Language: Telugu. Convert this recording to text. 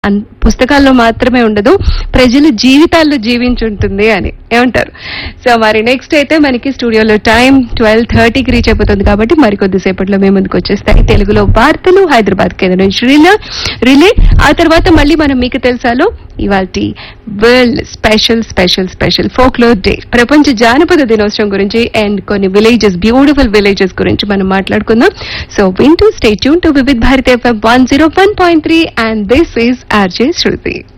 అన్- పుస్తకాల్లో మాత్రమే ఉండదు ప్రజల జీవితాల్లో జీవించుంటుంది అని ఏమంటారు సో మరి నెక్స్ట్ అయితే మనకి స్టూడియోలో టైం ట్వెల్వ్ థర్టీకి రీచ్ అయిపోతుంది కాబట్టి మరి కొద్దిసేపట్లో మేము ముందుకు వచ్చేస్తాయి తెలుగులో వార్తలు హైదరాబాద్ కేంద్రం నుంచి రిలే రిలే ఆ తర్వాత మళ్ళీ మనం మీకు తెలుసాలో ఇవాళ world special special special folklore day ప్రపంచ జానపద దినోత్సవం గురించి అండ్ కొన్ని విలేజెస్ బ్యూటిఫుల్ విలేజెస్ గురించి మనం మాట్లాడుకుందాం so win to stay tune to Vividh Bharati FM one zero one point three and this is RJ Shruti